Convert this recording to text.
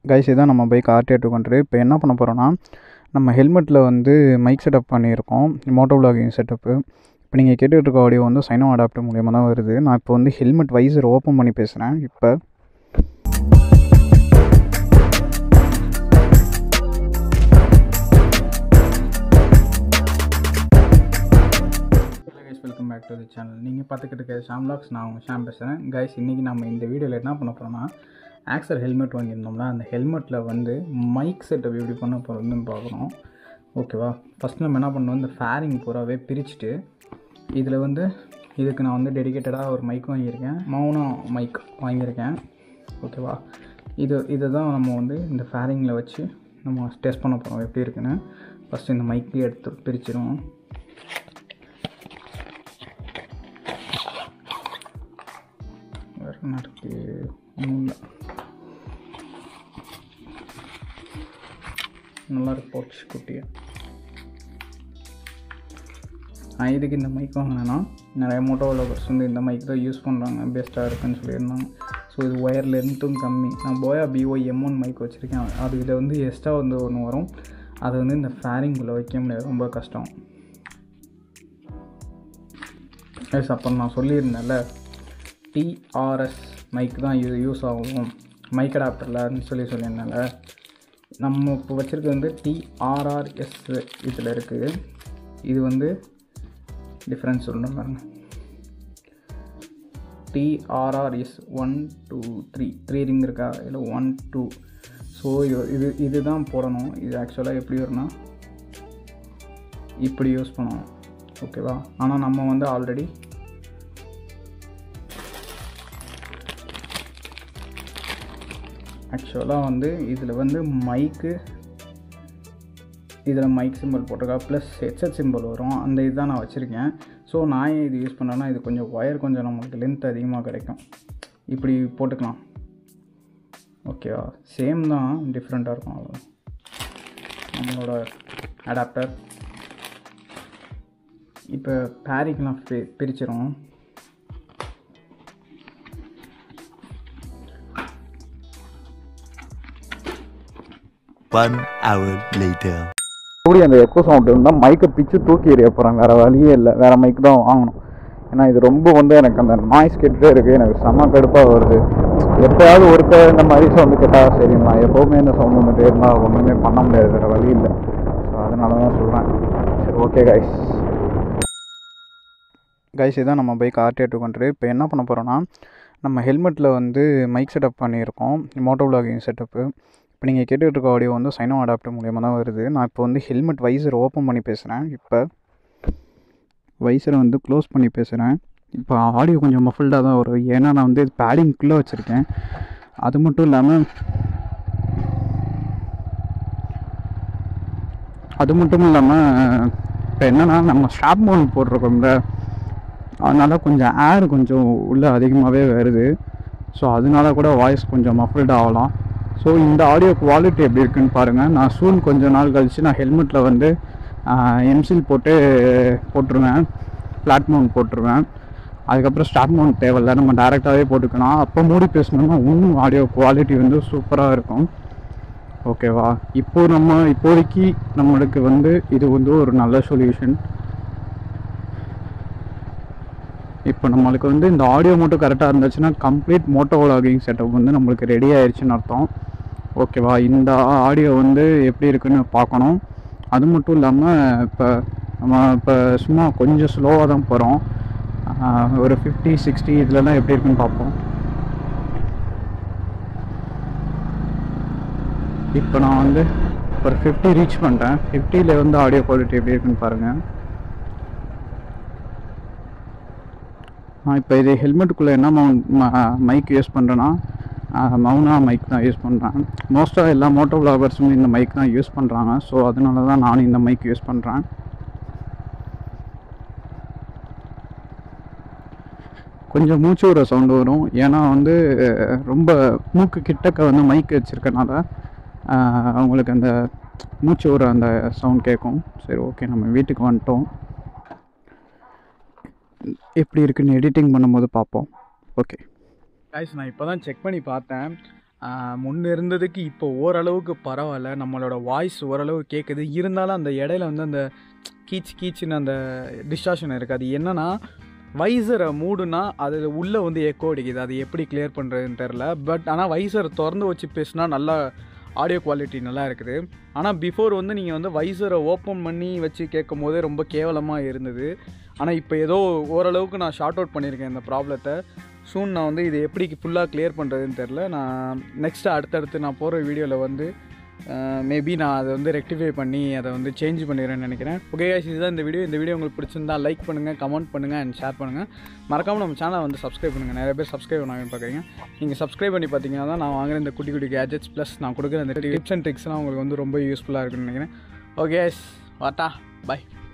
Guys இதான் நம்ம bike RTR two hundred இப்போ என்ன பண்ண போகிறோன்னா நம்ம ஹெல்மெட்டில் வந்து மைக் செட்டப் பண்ணியிருக்கோம் மோட்டோ விலாகிங் செட்டப்பு இப்போ நீங்கள் கேட்டுட்டு இருக்க ஆடியோ வந்து சைனோ அடாப்டர் மூலியமாக தான் வருது நான் இப்போ வந்து ஹெல்மெட் வைசர் ஓப்பன் பண்ணி பேசுகிறேன் இப்போ guys welcome back to the channel நீங்கள் பார்த்துக்கிட்டு இருக்க ஷாம் லாக்ஸ் நான் உங்கள் ஷாம் பேசுகிறேன் கைஸ் இன்றைக்கி நம்ம இந்த வீடியோவில் என்ன பண்ண போகிறோம்னா ஆக்சர் ஹெல்மெட் வாங்கியிருந்தோம்ல அந்த ஹெல்மெட்டில் வந்து மைக் செட்டப் எப்படி பண்ண போகிறோம்னு பார்க்குறோம் ஓகேவா ஃபஸ்ட் நம்ம என்ன பண்ணோம் இந்த ஃபேரிங் பூராவே பிரிச்சுட்டு இதில் வந்து இதுக்கு நான் வந்து டெடிக்கேட்டடாக ஒரு மைக் வாங்கியிருக்கேன் மௌனம் மைக் வாங்கியிருக்கேன் ஓகேவா இது இதை தான் நம்ம வந்து இந்த ஃபேரிங்கில் வச்சு நம்ம டெஸ்ட் பண்ண போகிறோம் எப்படி இருக்குன்னு ஃபஸ்ட்டு இந்த மைக்கே எடுத்து பிரிச்சிடுவோம் வேறு என்ன இருக்கு ஒன்றும் இல்லை நல்லா இருக்கு போச்சு குட்டியை நான் இதுக்கு இந்த மைக் வாங்கினேன்னா நிறைய மோட்டோ லவர்ஸ் வந்து இந்த மைக் தான் யூஸ் பண்ணுறாங்க பெஸ்ட்டாக இருக்குன்னு சொல்லியிருந்தாங்க ஸோ இது ஒயர் லென்த்தும் கம்மி நான் போயா பிஓ எம் ஒன் மைக் வச்சுருக்கேன் அது இதில் வந்து எக்ஸ்ட்ரா வந்து ஒன்று வரும் அது வந்து இந்த ஃபேரிங்குள்ளே வைக்க முடியாது ரொம்ப கஷ்டம் எஸ் அப்புறம் நான் சொல்லியிருந்தேன்ல டிஆர்எஸ் மைக் தான் இது யூஸ் ஆகும் மைக் அடாப்டர்லன்னு சொல்லி சொல்லியிருந்தேன்ல நம்ம இப்போ வச்சுருக்கிறது வந்து டிஆர்ஆர்எஸ் இதில் இருக்குது இது வந்து டிஃப்ரென்ஸ் சொல்லணும் பாருங்க DRRS one two three three ring இருக்கா இல்லை ஒன் டூ ஸோ இது இது இது தான் போடணும் இது ஆக்சுவலாக எப்படி வரும்னா இப்படி யூஸ் பண்ணணும் ஓகேவா ஆனால் நம்ம வந்து ஆல்ரெடி ஆக்சுவலாக வந்து இதில் வந்து மைக்கு இதில் மைக் சிம்பிள் போட்டிருக்கா ப்ளஸ் ஹெட்செட் சிம்பிள் வரும் அந்த இதுதான் நான் வச்சுருக்கேன் ஸோ நான் ஏன் இது யூஸ் பண்ணேன்னா இது கொஞ்சம் ஒயர் கொஞ்சம் நம்மளுக்கு லென்த் அதிகமாக கிடைக்கும் இப்படி போட்டுக்கலாம் ஓகேவா சேம் தான் டிஃப்ரெண்ட்டாக இருக்கும் அவ்வளோ நம்மளோட அடாப்டர் இப்போ பேரிக்கெலாம் பி பிரிச்சிரும் One hour later. எப்படி அந்த எக்கோ சவுண்ட் இருந்தால் மைக்கை பிச்சு தூக்கி எறிய போகிறேன் வேறு வழியே இல்லை வேறு மைக் தான் வாங்கணும் ஏன்னா இது ரொம்ப வந்து எனக்கு அந்த நாய்ஸ் கேட்டுகிட்டே இருக்குது எனக்கு செம்ம கடுப்பாக வருது எப்போயாவது ஒருக்க இந்த மாதிரி சவுண்டு கேட்டால் சரிங்களா எப்போவுமே இந்த சவுண்ட் வந்துட்டே இருந்தால் ஒன்றுமே பண்ண முடியாது வேறு வழி இல்லை ஸோ அதனால தான் சொல்கிறேன் சரி ஓகே கைஸ் கைஸ் இதான் நம்ம பைக் ஆர்டிஆர் டூ ஹண்ட்ரட் இப்போ என்ன பண்ண போகிறோன்னா நம்ம ஹெல்மெட்டில் வந்து மைக் செட்டப் பண்ணியிருக்கோம் மோட்டோ விலாகிங் செட்டப்பு இப்போ நீங்கள் கேட்டுட்டு இருக்க ஆடியோ வந்து சைனோ அடாப்டர் மூலியமாக தான் வருது நான் இப்போ வந்து ஹெல்மெட் வைசர் ஓப்பன் பண்ணி பேசுகிறேன் இப்போ வைசரை வந்து க்ளோஸ் பண்ணி பேசுகிறேன் இப்போ ஆடியோ கொஞ்சம் மஃபில்டாக தான் வரும் ஏன்னா நான் வந்து பேடிங்குள்ளே வச்சுருக்கேன் அது மட்டும் இல்லாமல் அது மட்டும் இல்லாமல் இப்போ என்னென்னா நம்ம ஸ்ட்ராப் மவுண்ட் போட்டிருக்கோம்ல அதனால் கொஞ்சம் ஏர் கொஞ்சம் உள்ளே அதிகமாகவே வருது ஸோ அதனால கூட வாய்ஸ் கொஞ்சம் மஃபில்ட் ஆகலாம் ஸோ இந்த ஆடியோ குவாலிட்டி எப்படி இருக்குன்னு பாருங்கள் நான் சூன் கொஞ்ச நாள் கழித்து நான் ஹெல்மெட்டில் வந்து எம்சில் போட்டு போட்டுருவேன் ஃப்ளாட் மவுண்ட் போட்டுருவேன் அதுக்கப்புறம் ஸ்டாப் மவுண்ட் தேவையில்ல நம்ம டேரெக்டாகவே போட்டுக்கலாம் அப்போ மூடி பேசணும்னா இன்னும் ஆடியோ குவாலிட்டி வந்து சூப்பராக இருக்கும் ஓகேவா இப்போ நம்ம இப்போதைக்கு நம்மளுக்கு வந்து இது வந்து ஒரு நல்ல சொல்யூஷன் இப்போ நம்மளுக்கு வந்து இந்த ஆடியோ மட்டும் கரெக்டாக இருந்துச்சுன்னா கம்ப்ளீட் மோட்டோ விலாகிங் செட்டப் வந்து நம்மளுக்கு ரெடி ஆயிடுச்சுன்னு அர்த்தம் ஓகேவா இந்த ஆடியோ வந்து எப்படி இருக்குன்னு பார்க்கணும் அது மட்டும் இல்லாமல் இப்போ நம்ம இப்போ சும்மா கொஞ்சம் ஸ்லோவாக தான் போகிறோம் ஒரு ஃபிஃப்டி சிக்ஸ்டி இதுலலாம் எப்படி இருக்குன்னு பார்ப்போம் இப்போ நான் வந்து ஒரு ஃபிஃப்டி ரீச் பண்ணிட்டேன் ஃபிஃப்டியில் வந்து ஆடியோ குவாலிட்டி எப்படி இருக்குன்னு பாருங்கள் நான் இப்போ இது ஹெல்மெட்டுக்குள்ளே என்ன மவுண்ட் மைக் யூஸ் பண்ணுறேன்னா மவுனா மைக் தான் யூஸ் பண்ணுறேன் மோஸ்ட்டாக எல்லா மோட்டோ விளாகர்ஸும் இந்த மைக் தான் யூஸ் பண்ணுறாங்க ஸோ அதனால தான் நானும் இந்த மைக் யூஸ் பண்ணுறேன் கொஞ்சம் மூச்சு விட சவுண்டு வரும் ஏன்னா வந்து ரொம்ப மூக்கு கிட்டக்க வந்து மைக் வச்சுருக்கனால அவங்களுக்கு அந்த மூச்சு விட அந்த சவுண்ட் கேட்கும் சரி ஓகே நம்ம வீட்டுக்கு வந்துட்டோம் எப்படி இருக்குன்னு எடிட்டிங் பண்ணும்போது பார்ப்போம் ஓகே கைஸ் நான் இப்போ தான் செக் பண்ணி பார்த்தேன் முன்ன இருந்ததுக்கு இப்போ ஓரளவுக்கு பரவாயில்ல நம்மளோட வாய்ஸ் ஓரளவு கேட்குது இருந்தாலும் அந்த இடையில வந்து அந்த கீச் கீச்சுன்னு அந்த டிஸ்டார்ஷன் இருக்குது அது என்னன்னா வைசரை மூடுனா அது உள்ளே வந்து எக்கோ அடிக்குது அது எப்படி கிளியர் பண்ணுறதுன்னு தெரில பட் ஆனால் வைசரை திறந்து வச்சு பேசினா நல்லா ஆடியோ குவாலிட்டி நல்லா இருக்குது ஆனால் பிஃபோர் வந்து நீங்கள் வந்து வைசரை ஓப்பன் பண்ணி வச்சு கேட்கும் போதே ரொம்ப கேவலமாக இருந்தது ஆனால் இப்போ ஏதோ ஓரளவுக்கு நான் ஷார்ட் அவுட் பண்ணியிருக்கேன் இந்த ப்ராப்ளத்தை சூன் நான் வந்து இது எப்படி ஃபுல்லாக கிளியர் பண்ணுறதுன்னு தெரில நான் நெக்ஸ்ட்டு அடுத்தடுத்து நான் போகிற வீடியோவில் வந்து மேபி நான் அதை வந்து ரெக்டிஃபை பண்ணி அதை வந்து சேஞ்ச் பண்ணிடுறேன்னு நினைக்கிறேன் ஓகே guys, இதுதான் இந்த வீடியோ இந்த வீடியோ உங்களுக்கு பிடிச்சிருந்தா லைக் பண்ணுங்கள் கமெண்ட் பண்ணுங்கள் அண்ட் ஷேர் பண்ணுங்கள் மறக்காமல் நம்ம சேனலை வந்து சப்ஸ்கிரைப் பண்ணுங்கள் நிறைய பேர் சப்ஸ்கிரைப் பண்ணாங்கன்னு பார்க்குறீங்க நீங்கள் சப்ஸ்கிரைப் பண்ணி பார்த்தீங்கன்னா தான் நான் வாங்குற இந்த குட்டி குட்டி கேஜெட்ஸ் ப்ளஸ் நான் கொடுக்குற இந்த டிப்ஸ் அண்ட் ட்ரிக்ஸ்லாம் உங்களுக்கு வந்து ரொம்ப யூஸ்ஃபுல்லாக இருக்குன்னு நினைக்கிறேன் ஓகே வாட்டா பை